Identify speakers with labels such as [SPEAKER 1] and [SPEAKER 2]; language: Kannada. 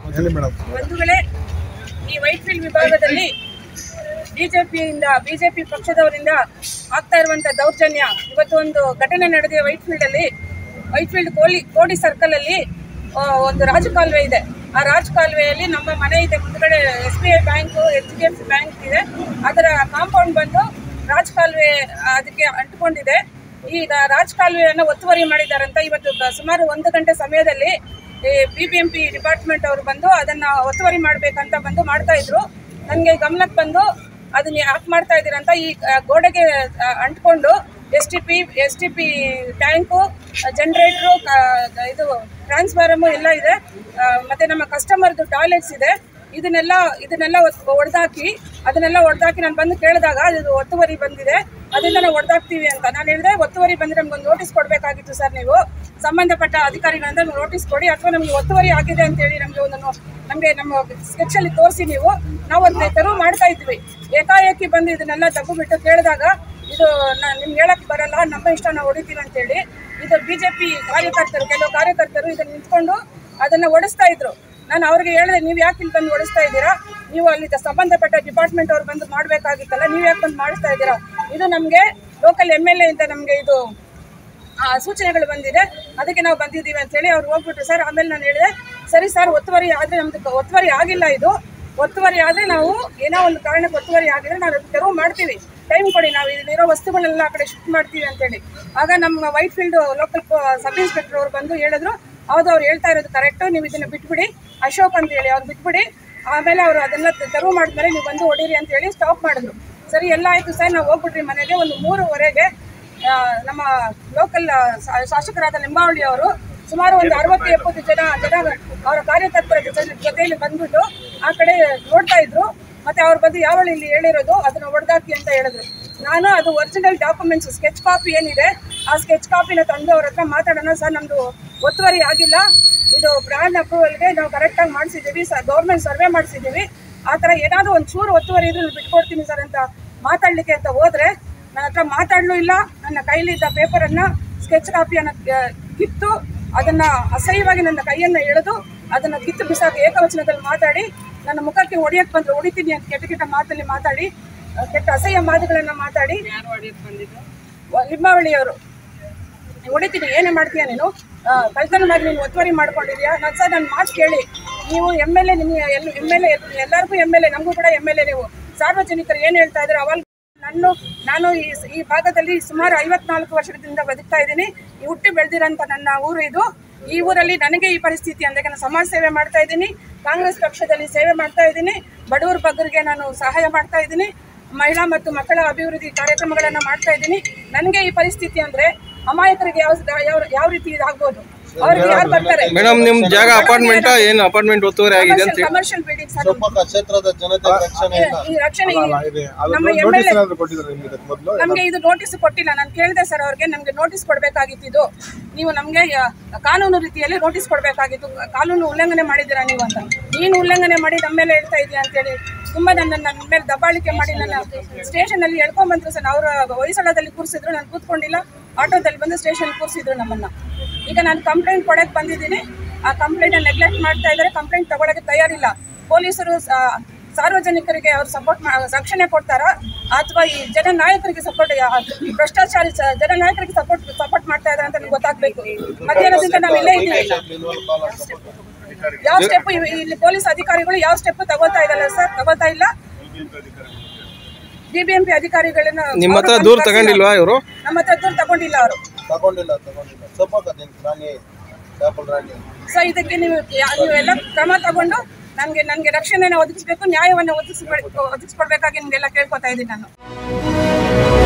[SPEAKER 1] ಹೇಳಿ ಮೇಡಮ್
[SPEAKER 2] ಬಂಧುಗಳೇ ಈ ವೈಟ್ಫೀಲ್ಡ್ ವಿಭಾಗದಲ್ಲಿ ಬಿಜೆಪಿಯಿಂದ ಬಿಜೆಪಿ ಪಕ್ಷದವರಿಂದ ಆಗ್ತಾ ಇರುವಂತ ದೌರ್ಜನ್ಯ ಇವತ್ತು ಒಂದು ಘಟನೆ ನಡೆದಿದೆ ವೈಟ್ಫೀಲ್ಡ್ ಅಲ್ಲಿ ವೈಟ್ಫೀಲ್ಡ್ ಕೋಳಿ ಕೋಡಿ ಸರ್ಕಲ್ ಅಲ್ಲಿ ಆ, ಒಂದು ರಾಜಕಾಲುವೆ ಇದೆ ಆ ರಾಜಕಾಲುವೆಯಲ್ಲಿ ನಮ್ಮ ಮನೆ ಇದೆ ಮುಂದ್ಗಡೆ S B I bank H D F C bank ಇದೆ ಅದರ ಕಾಂಪೌಂಡ್ ಬಂದು ರಾಜಕಾಲುವೆ ಅದಕ್ಕೆ ಅಂಟಿಕೊಂಡಿದೆ ಈಗ ರಾಜಕಾಲುವೆಯನ್ನು ಒತ್ತುವರಿ ಮಾಡಿದ್ದಾರಂತ ಇವತ್ತು ಬ- ಸುಮಾರು ಒಂದು ಗಂಟೆ ಸಮಯದಲ್ಲಿ B B M P department ಅವರು ಬಂದು ಅದನ್ನ ಒತ್ತುವರಿ ಮಾಡ್ಬೇಕಂತ ಬಂದು ಮಾಡ್ತಾ ಇದ್ರು ನನಗೆ ಗಮನಕ್ಕೆ ಬಂದು ಅದನ್ನ ಯಾಕೆ ಮಾಡ್ತಾ ಇದ್ದೀರಂತ ಈ ಆ, ಗೋಡೆಗೆ ಆ, ಅಂಟ್ಕೊಂಡು S T P S T P tank generator ಇದು ಟ್ರಾನ್ಸ್ಫಾರಮು ಎಲ್ಲ ಇದೆ ಆ, ಮತ್ತೆ ನಮ್ಮ ಕಸ್ಟಮರ್ದು ಟಾಯ್ಲೆಟ್ಸ್ ಇದೆ ಇದನ್ನೆಲ್ಲ ಇದನ್ನೆಲ್ಲ ಒಡೆದಾಕಿ ಅದನ್ನೆಲ್ಲ ಒಡೆದಾಕಿ ನಾನು ಬಂದು ಕೇಳಿದಾಗ ಇದು ಒತ್ತುವರಿ ಬಂದಿದೆ ಅದರಿಂದ ನಾವು ಒಡೆದಾಕ್ತೀವಿ ಅಂತ ನಾನು ಹೇಳಿದೆ ಒತ್ತುವರಿ ಬಂದ್ರೆ ನಮ್ಗೆ ಒಂದು ನೋಟಿಸ್ ಕೊಡಬೇಕಾಗಿತ್ತು ಸರ್ ನೀವು ಸಂಬಂಧಪಟ್ಟ ಅಧಿಕಾರಿಗಳಿಂದ ನೋಟಿಸ್ ಕೊಡಿ ಅಥವಾ ನಮ್ಗೆ ಒತ್ತುವರಿ ಆಗಿದೆ ಅಂತ ಹೇಳಿ ನಮಗೆ ಒಂದು ನೋ- ನಮ್ಗೆ ನಮ್ಮ ಸ್ಕೆಚ್ ಅಲ್ಲಿ ತೋರಿಸಿ ನೀವು ನಾವು ಒಂದು ತೆರವು ಮಾಡ್ತಾ ಇದ್ವಿ ಏಕಾಏಕಿ ಬಂದು ಇದನ್ನೆಲ್ಲ ತಗು ಬಿಟ್ಟು ಕೇಳಿದಾಗ ಇದು ನ- ನಿಮ್ಗೆ ಹೇಳಕ್ ಬರಲ್ಲ ನಮ್ಮ ಇಷ್ಟ ನಾವು ಹೊಡಿತೀವಿ ಅಂತೇಳಿ ಇದು ಬಿಜೆಪಿ ಕಾರ್ಯಕರ್ತರು ಕೆಲವು ಕಾರ್ಯಕರ್ತರು ಇದನ್ನ ನಿಂತ್ಕೊಂಡು ಅದನ್ನ ಓಡಿಸ್ತಾ ಇದ್ರು ನಾನು ಅವ್ರಿಗೆ ಹೇಳಿದೆ ನೀವು ಯಾಕೆ ಇಲ್ಲಿ ಬಂದು ಓಡಿಸ್ತಾ ಇದ್ದೀರಾ ನೀವು ಅಲ್ಲಿ ಸಂಬಂಧಪಟ್ಟ ಡಿಪಾರ್ಟ್ಮೆಂಟ್ ಅವ್ರು ಬಂದು ಮಾಡಬೇಕಾಗಿತ್ತಲ್ಲ ನೀವು ಯಾಕೆ ಬಂದು ಮಾಡಿಸ್ತಾ ಇದ್ದೀರಾ ಇದು ನಮಗೆ ಲೋಕಲ್ ಎಮ್ ಎಲ್ ಎ ಇಂದ ನಮಗೆ ಇದು ಆ, ಸೂಚನೆಗಳು ಬಂದಿದೆ ಅದಕ್ಕೆ ನಾವು ಬಂದಿದ್ದೀವಿ ಅಂತ ಹೇಳಿ ಅವ್ರು ಹೋಗ್ಬಿಟ್ರು ಸರ್ ಆಮೇಲೆ ನಾನು ಹೇಳಿದೆ ಸರಿ ಸರ್ ಒತ್ತುವರಿ ಆದರೆ ನಮ್ದು ಒತ್ತುವರಿ ಆಗಿಲ್ಲ ಇದು ಒತ್ತುವರಿ ಆದರೆ ನಾವು ಏನೋ ಒಂದು ಕಾರಣಕ್ಕೆ ಒತ್ತುವರಿ ಆಗಿದ್ರೆ ನಾವು ಅದಕ್ಕೆ ತೆರವು ಮಾಡ್ತೀವಿ ಟೈಮ್ ಕೊಡಿ ನಾವು ಇಲ್ಲಿರೋ ವಸ್ತುಗಳೆಲ್ಲ ಆ ಕಡೆ ಶಿಫ್ಟ್ ಮಾಡ್ತೀವಿ ಅಂತೇಳಿ ಆಗ ನಮ್ಮ Whitefield local sub inspector ಅವ್ರು ಬಂದು ಹೇಳಿದ್ರು ಹೌದು ಅವ್ರು ಹೇಳ್ತಾ ಇರೋದು ಕರೆಕ್ಟು ನೀವು ಇದನ್ನ ಬಿಟ್ಬಿಡಿ ಅಶೋಕ್ ಅಂತ ಹೇಳಿ ಅವ್ರು ಬಿಟ್ಬಿಡಿ ಆಮೇಲೆ ಅವರು ಅದನ್ನ ತೆರವು ಮಾಡಿದ್ಮೇಲೆ ನೀವು ಬಂದು ಹೊಡೀರಿ ಅಂತ ಹೇಳಿ ಸ್ಟಾಪ್ ಮಾಡಿದ್ರು ಸರಿ ಎಲ್ಲ ಆಯ್ತು ಸರ್ ನಾವು ಹೋಗ್ಬಿಟ್ರಿ ಮನೆಗೆ ಒಂದು ಮೂರುವರೆಗೆ ಆ, ನಮ್ಮ ಲೋಕಲ್ ಶಾಸಕರಾದ ಲಿಂಬಾವಳಿ ಅವರು ಸುಮಾರು ಒಂದು ಅರವತ್ತು ಎಪ್ಪತ್ತು ಜನ ಜನ ಅವರ ಕಾರ್ಯಕರ್ತರ ಜೊತೆ ಜೊತೆಯಲ್ಲಿ ಬಂದ್ಬಿಟ್ಟು ಆ ಕಡೆ ನೋಡ್ತಾ ಇದ್ರು ಮತ್ತೆ ಅವ್ರು ಬಂದು ಯಾವ ಇಲ್ಲಿ ಹೇಳಿರೋದು ಅದನ್ನ ಹೊಡೆದಾಕಿ ಅಂತ ಹೇಳಿದ್ರು ನಾನು ಅದು ಒರಿಜಿನಲ್ ಡಾಕ್ಯುಮೆಂಟ್ಸ್ ಸ್ಕೆಚ್ ಕಾಪಿ ಏನಿದೆ ಆ ಸ್ಕೆಚ್ ಕಾಪಿನ ತಂದು ಅವ್ರ ಹತ್ರ ಮಾತಾಡೋಣ ಸರ್ ನಮ್ದು ಒತ್ತುವರಿ ಆಗಿಲ್ಲ ಇದು ಬ್ರ್ಯಾಂಡ್ ಅಪ್ರೂವಲ್ಗೆ ನಾವು ಕರೆಕ್ಟಾಗಿ ಮಾಡಿಸಿದ್ದೀವಿ ಸರ್ ಗೌರ್ಮೆಂಟ್ ಸರ್ವೆ ಮಾಡಿಸಿದ್ದೀವಿ ಆ ಥರ ಏನಾದರೂ ಒಂದು ಚೂರು ಒತ್ತುವರಿ ಇದ್ರೆ ನಾನು ಬಿಟ್ಕೊಡ್ತೀನಿ ಸರ್ ಅಂತ ಮಾತಾಡಲಿಕ್ಕೆ ಅಂತ ಹೋದ್ರೆ ನನ್ನ ಹತ್ರ ಮಾತಾಡಲೂ ಇಲ್ಲ ನನ್ನ ಕೈಲಿದ್ದ ಪೇಪರನ್ನು ಸ್ಕೆಚ್ ಕಾಪಿಯನ್ನು ಕಿತ್ತು ಅದನ್ನ ಅಸಹ್ಯವಾಗಿ ನನ್ನ ಕೈಯನ್ನು ಎಳೆದು ಅದನ್ನ ಕಿತ್ತು ಬಿಸಾಕಿ ಏಕವಚನದಲ್ಲಿ ಮಾತಾಡಿ ನನ್ನ ಮುಖಕ್ಕೆ ಹೊಡಿಯಕ್ಕೆ ಬಂದ್ರೆ ಹೊಡಿತೀನಿ ಅಂತ ಕೆಟ್ಟ ಕೆಟ್ಟ ಮಾತಲ್ಲಿ ಮಾತಾಡಿ ಆ, ಕೆಟ್ಟ ಅಸಹ್ಯ ಮಾತುಗಳನ್ನ ಮಾತಾಡಿ ವ- ಲಿಂಬಾವಳಿಯವರು ಹೊಡಿತೀನಿ ಏನೇ ಮಾಡ್ತೀಯ ನೀನು ಆ, ಕಳ್ತನ ಮಾಡಿ ನೀನು ಒತ್ತುವರಿ ಮಾಡ್ಕೊಂಡಿದ್ಯಾ ನಾನು ಸರ್ ನನ್ನ ಮಾತು ಕೇಳಿ ನೀವು ಎಮ್ ಎಲ್ ಎ ನಿಮಗೆ ಎಲ್ಲ ಎಮ್ ಎಲ್ ಎ ಎಲ್ಲರಿಗೂ ಎಮ್ ಎಲ್ ಎ ನಮಗೂ ಕೂಡ ಎಮ್ ಎಲ್ ಎ ನೀವು ಸಾರ್ವಜನಿಕರು ಏನು ಹೇಳ್ತಾ ಇದ್ದಾರೆ ಅವಾಗ ನಾನು ನಾನು ಈ ಈ ಭಾಗದಲ್ಲಿ ಸುಮಾರು ಐವತ್ನಾಲ್ಕು ವರ್ಷದಿಂದ ಬದುಕ್ತಾ ಇದ್ದೀನಿ ಈ ಹುಟ್ಟಿ ಬೆಳೆದಿರೋಂಥ ನನ್ನ ಊರು ಇದು ಈ ಊರಲ್ಲಿ ನನಗೆ ಈ ಪರಿಸ್ಥಿತಿ ಅಂದರೆ ನಾನು ಸಮಾಜ ಸೇವೆ ಮಾಡ್ತಾ ಇದ್ದೀನಿ ಕಾಂಗ್ರೆಸ್ ಪಕ್ಷದಲ್ಲಿ ಸೇವೆ ಮಾಡ್ತಾ ಇದ್ದೀನಿ ಬಡವರ ಬಗ್ಗರಿಗೆ ನಾನು ಸಹಾಯ ಮಾಡ್ತಾ ಇದ್ದೀನಿ ಮಹಿಳಾ ಮತ್ತು ಮಕ್ಕಳ ಅಭಿವೃದ್ಧಿ ಕಾರ್ಯಕ್ರಮಗಳನ್ನು ಮಾಡ್ತಾ ಇದ್ದೀನಿ ನನಗೆ ಈ ಪರಿಸ್ಥಿತಿ ಅಂದರೆ ಅಮಾಯಕರಿಗೆ ಯಾವ ಯಾವ ಯಾವ ರೀತಿ ಇದಾಗ್ಬೋದು ಅವ್ರಿಗೆ ಯಾರು ಬರ್ತಾರೆ
[SPEAKER 3] ಮೇಡಮ್ ನಿಮ್ ಜಾಗ ಅಪಾರ್ಟ್ಮೆಂಟ್ ಏನು ಅಪಾರ್ಟ್ಮೆಂಟ್ ಒತ್ತುವರಿ ಆಗಿದೆ ಅಂತ ಹೇಳಿ
[SPEAKER 2] ಕಮರ್ಷಿಯಲ್ ಬಿಲ್ಡಿಂಗ್ ಸರ್
[SPEAKER 1] ಶಿವಮೊಗ್ಗ ಕ್ಷೇತ್ರದ ಜನತೆ ರಕ್ಷಣೆ ಇಲ್ಲ
[SPEAKER 2] ಈ ರಕ್ಷಣೆ ಈ-
[SPEAKER 1] ಅಲ್ಲ, ಇದೆ. ಅದು
[SPEAKER 2] ನಮ್ಮ ಎಮ್
[SPEAKER 1] ನೋಟಿಸ್
[SPEAKER 2] ಎಲ್
[SPEAKER 1] ಏನಾದ್ರು ಕೊಟ್ಟಿದ್ದಾರೆ ನಿಮ್ಗೆ ಇದಕ್ಕೆ ಮೊದಲು
[SPEAKER 2] ನಮ್ಗೆ ಇದು ನೋಟಿಸ್ ಕೊಟ್ಟಿಲ್ಲ ನಾನು ಕೇಳಿದೆ ಸರ್ ಅವ್ರಿಗೆ ನಮ್ಗೆ ನೋಟಿಸ್ ಕೊಡಬೇಕಾಗಿತ್ತು ಇದು ನೀವು ನಮ್ಗೆ ಯ- ಕಾನೂನು ರೀತಿಯಲ್ಲಿ ನೋಟಿಸ್ ಕೊಡಬೇಕಾಗಿತ್ತು ಕಾನೂನು ಉಲ್ಲಂಘನೆ ಮಾಡಿದ್ದೀರಾ ನೀವು ಅಂತ ನೀನು ಉಲ್ಲಂಘನೆ ಮಾಡಿ ನಮ್ಮ ಮೇಲೆ ಹೇಳ್ತಾ ಇದೀಯ ಅಂತೇಳಿ ತುಂಬಾ ನನ್ನ ನನ್ನ ಮೇಲೆ ದಬ್ಬಾಳಿಕೆ ಮಾಡಿ ನನ್ನ ಸ್ಟೇಷನ್ ಅಲ್ಲಿ ಎಳ್ಕೊಂಡ್ ಬಂದ್ರು ಸರ್ ಅವರ ಹೊಯ್ಸಳದಲ್ಲಿ ಕೂರಿಸಿದ್ರು ನಾನು ಕೂತ್ಕೊಂಡಿಲ್ಲ ಆಟೋದಲ್ಲಿ ಬಂದು ಸ್ಟೇಷನ್ ಕೂರಿಸಿದ್ರು ನಮ್ಮನ್ನ ಈಗ ನಾನು ಕಂಪ್ಲೇಂಟ್ ಕೊಡಕ್ಕೆ ಬಂದಿದ್ದೀನಿ ಆ ಕಂಪ್ಲೇಂಟ್ ನೆಗ್ಲೆಕ್ಟ್ ಮಾಡ್ತಾ ಇದ್ದಾರೆ ಕಂಪ್ಲೇಂಟ್ ತಗೊಳಕ್ಕೆ ತಯಾರಿಲ್ಲ ಪೊಲೀಸರು ಆ, ಸಾರ್ವಜನಿಕರಿಗೆ ಅವ್ರು ಸಪೋರ್ಟ್ ರಕ್ಷಣೆ ಕೊಡ್ತಾರಾ ಅಥವಾ ಈ ಜನ ನಾಯಕರಿಗೆ ಸಪೋರ್ಟ್ ಭ್ರಷ್ಟಾಚಾರಿ ಸ- ಜನ ನಾಯಕರಿಗೆ ಸಪೋರ್ಟ್ ಸಪೋರ್ಟ್ ಮಾಡ್ತಾ ಇದ್ದಾರೆ ಅಂತ ನಮ್ಗೆ ಗೊತ್ತಾಗ್ಬೇಕು ಮಧ್ಯಾಹ್ನದಿಂದ ನಾವು ಇಲ್ಲೇ ಇದ್ದೀವಿ ಯಾವ ಸ್ಟೆಪ್ ಇಲ್ಲಿ ಪೊಲೀಸ್ ಅಧಿಕಾರಿಗಳು ಯಾವ ಸ್ಟೆಪ್ ತಗೋತಾ ಇದ್ದಲ್ಲ ಸರ್ ತಗೋತಾ ಇಲ್ಲ ಬಿಬಿಎಂಪಿ ಅಧಿಕಾರಿಗಳನ್ನ
[SPEAKER 3] ನಿಮ್ಮ ಹತ್ರ
[SPEAKER 2] ಅವ್ರು
[SPEAKER 3] ದೂರ
[SPEAKER 2] ಬಂದು
[SPEAKER 3] ತಗೊಂಡಿಲ್ವಾ ಇವರು
[SPEAKER 2] ನಮ್ಮ ಹತ್ರ ದೂರ ತಗೊಂಡಿಲ್ಲ ಅವರು
[SPEAKER 1] ತಗೊಂಡಿಲ್ಲ ತಗೊಂಡಿಲ್ಲ ಶಿವಮೊಗ್ಗ ನಿನ್ ರಾಣಿ ಡಾಪಲ್ ರಾಣಿ
[SPEAKER 2] ಸೊ ಇದಕ್ಕೆ ನೀವು ಯಾ- ನೀವೆಲ್ಲ ಕ್ರಮ ತಗೊಂಡು ನನಗೆ ನನಗೆ ರಕ್ಷಣೆನ ಒದಗಿಸ್ಬೇಕು ನ್ಯಾಯವನ್ನು ಒದಗಿಸ್ಬೇಕು ಒದಗಿಸ್ಕೊಡ್ಬೇಕಾಗಿ ನಿಮಗೆಲ್ಲ ಕೇಳ್ಕೊತಾ ಇದ್ದೀನಿ ನಾನು